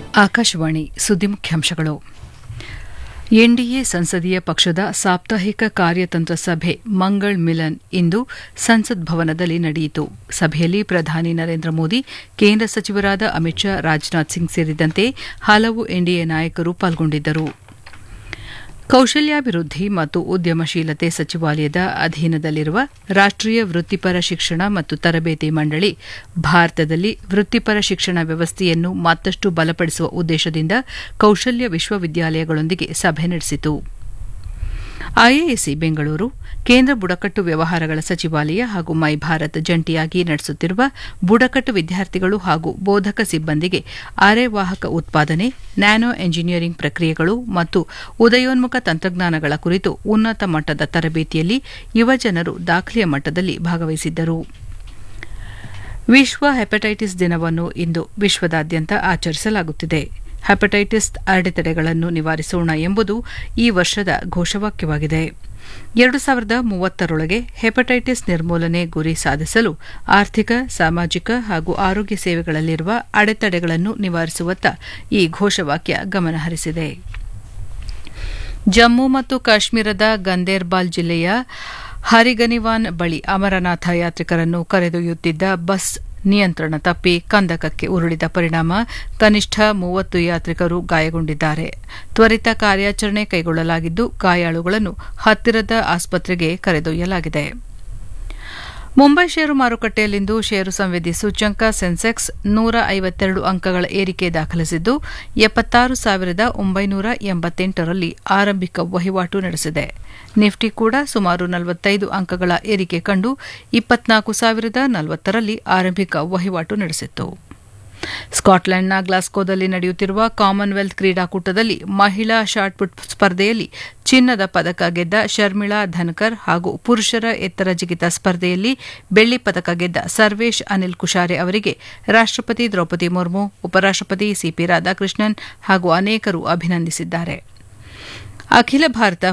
ಆಕಾಶವಾಣಿ ಸುದ್ದಿ ಮುಖ್ಯಾಂಶಗಳು ಎನ್ಡಿಎ ಸಂಸದೀಯ ಪಕ್ಷದ ಸಾಪ್ತಾಹಿಕ ಕಾರ್ಯತಂತ್ರ ಸಭೆ ಮಂಗಳ್ ಮಿಲನ್ ಇಂದು ಸಂಸತ್ ಭವನದಲ್ಲಿ ನಡೆಯಿತು ಸಭೆಯಲ್ಲಿ ಪ್ರಧಾನಿ ನರೇಂದ್ರ ಮೋದಿ ಕೇಂದ್ರ ಸಚಿವರಾದ ಅಮಿತ್ ಶಾ ರಾಜನಾಥ್ ಸಿಂಗ್ ಸೇರಿದಂತೆ ಹಲವು ಎನ್ಡಿಎ ನಾಯಕರು ಪಾಲ್ಗೊಂಡಿದ್ದರು ಕೌಶಲ್ಯಾಭಿವೃದ್ಧಿ ಮತ್ತು ಉದ್ಯಮಶೀಲತೆ ಸಚಿವಾಲಯದ ಅಧೀನದಲ್ಲಿರುವ ರಾಷ್ಟೀಯ ವೃತ್ತಿಪರ ಶಿಕ್ಷಣ ಮತ್ತು ತರಬೇತಿ ಮಂಡಳಿ ಭಾರತದಲ್ಲಿ ವೃತ್ತಿಪರ ಶಿಕ್ಷಣ ವ್ಯವಸ್ಥೆಯನ್ನು ಮತ್ತಷ್ಟು ಬಲಪಡಿಸುವ ಉದ್ದೇಶದಿಂದ ಕೌಶಲ್ಯ ವಿಶ್ವವಿದ್ಯಾಲಯಗಳೊಂದಿಗೆ ಸಭೆ ನಡೆಸಿತು ಐಎಎಸಿ ಬೆಂಗಳೂರು ಕೇಂದ್ರ ಬುಡಕಟ್ಟು ವ್ಯವಹಾರಗಳ ಸಚಿವಾಲಯ ಹಾಗೂ ಮೈ ಭಾರತ್ ಜಂಟಿಯಾಗಿ ನಡೆಸುತ್ತಿರುವ ಬುಡಕಟ್ಟು ವಿದ್ಯಾರ್ಥಿಗಳು ಹಾಗೂ ಬೋಧಕ ಸಿಬ್ಬಂದಿಗೆ ಅರೆವಾಹಕ ಉತ್ಪಾದನೆ ನ್ಯಾನೋ ಎಂಜಿನಿಯರಿಂಗ್ ಪ್ರಕ್ರಿಯೆಗಳು ಮತ್ತು ಉದಯೋನ್ಮುಖ ತಂತ್ರಜ್ಞಾನಗಳ ಕುರಿತು ಉನ್ನತ ಮಟ್ಟದ ತರಬೇತಿಯಲ್ಲಿ ಯುವಜನರು ದಾಖಲೆಯ ಮಟ್ಟದಲ್ಲಿ ಭಾಗವಹಿಸಿದ್ದರು ವಿಶ್ವ ಹೆಪಟೈಟಿಸ್ ದಿನವನ್ನು ಇಂದು ವಿಶ್ವದಾದ್ಯಂತ ಆಚರಿಸಲಾಗುತ್ತಿದೆ ಹೆಪಟೈಟಿಸ್ ಅಡೆತಡೆಗಳನ್ನು ನಿವಾರಿಸೋಣ ಎಂಬುದು ಈ ವರ್ಷದ ಘೋಷವಾಕ್ಯವಾಗಿದೆ ಎರಡು ಸಾವಿರದ ಮೂವತ್ತರೊಳಗೆ ಹೆಪಟೈಟಿಸ್ ನಿರ್ಮೂಲನೆ ಗುರಿ ಸಾಧಿಸಲು ಆರ್ಥಿಕ ಸಾಮಾಜಿಕ ಹಾಗೂ ಆರೋಗ್ಯ ಸೇವೆಗಳಲ್ಲಿರುವ ಅಡೆತಡೆಗಳನ್ನು ನಿವಾರಿಸುವತ್ತ ಈ ಘೋಷವಾಕ್ಯ ಗಮನಹರಿಸಿದೆ ಜಮ್ಮು ಮತ್ತು ಕಾಶ್ಮೀರದ ಗಂದೇರ್ಬಾಲ್ ಜಿಲ್ಲೆಯ ಹರಿಗನಿವಾನ್ ಬಳಿ ಅಮರನಾಥ ಯಾತ್ರಿಕರನ್ನು ಕರೆದೊಯ್ಯುತ್ತಿದ್ದ ಬಸ್ ನಿಯಂತ್ರಣ ತಪ್ಪಿ ಕಂದಕಕ್ಕೆ ಉರುಳಿದ ಪರಿಣಾಮ ಕನಿಷ್ಠ ಮೂವತ್ತು ಯಾತ್ರಿಕರು ಗಾಯಗೊಂಡಿದ್ದಾರೆ ತ್ವರಿತ ಕಾರ್ಯಾಚರಣೆ ಕೈಗೊಳ್ಳಲಾಗಿದ್ದು ಗಾಯಾಳುಗಳನ್ನು ಹತ್ತಿರದ ಆಸ್ಪತ್ರೆಗೆ ಕರೆದೊಯ್ಯಲಾಗಿದೆ ಮುಂಬೈ ಷೇರು ಮಾರುಕಟ್ಟೆಯಲ್ಲಿಂದು ಷೇರು ಸಂವೇದಿ ಸೂಚ್ಯಂಕ ಸೆನ್ಸೆಕ್ಸ್ ನೂರ ಐವತ್ತೆರಡು ಅಂಕಗಳ ಏರಿಕೆ ದಾಖಲಿಸಿದ್ದು ಎಪ್ಪತ್ತಾರು ಸಾವಿರದ ಒಂಬೈನೂರ ಎಂಬತ್ತೆಂಟರಲ್ಲಿ ಆರಂಭಿಕ ವಹಿವಾಟು ನಡೆಸಿದೆ ನಿಫ್ಟಿ ಕೂಡ ಸುಮಾರು ನಲವತ್ತೈದು ಅಂಕಗಳ ಏರಿಕೆ ಕಂಡು ಇಪ್ಪತ್ನಾಲ್ಕು ಸಾವಿರದ ನಲವತ್ತರಲ್ಲಿ ಆರಂಭಿಕ ವಹಿವಾಟು ನಡೆಸಿತ್ತು ಸ್ಕಾಟ್ಲೆಂಡ್ನ ಗ್ಲಾಸ್ಕೋದಲ್ಲಿ ನಡೆಯುತ್ತಿರುವ ಕಾಮನ್ವೆಲ್ತ್ ಕ್ರೀಡಾಕೂಟದಲ್ಲಿ ಮಹಿಳಾ ಶಾಟ್ಪುಟ್ ಸ್ಪರ್ಧೆಯಲ್ಲಿ ಚಿನ್ನದ ಪದಕ ಗೆದ್ದ ಶರ್ಮಿಳಾ ಧನ್ಕರ್ ಹಾಗೂ ಪುರುಷರ ಎತ್ತರ ಜಿಗಿತ ಸ್ಪರ್ಧೆಯಲ್ಲಿ ಬೆಳ್ಳಿ ಪದಕ ಗೆದ್ದ ಸರ್ವೇಶ್ ಅನಿಲ್ ಕುಶಾರೆ ಅವರಿಗೆ ರಾಷ್ಟಪತಿ ದ್ರೌಪದಿ ಮುರ್ಮು ಉಪರಾಷ್ಟಪತಿ ಸಿಪಿ ರಾಧಾಕೃಷ್ಣನ್ ಹಾಗೂ ಅನೇಕರು ಅಭಿನಂದಿಸಿದ್ದಾರೆ ಅಖಿಲ ಭಾರತ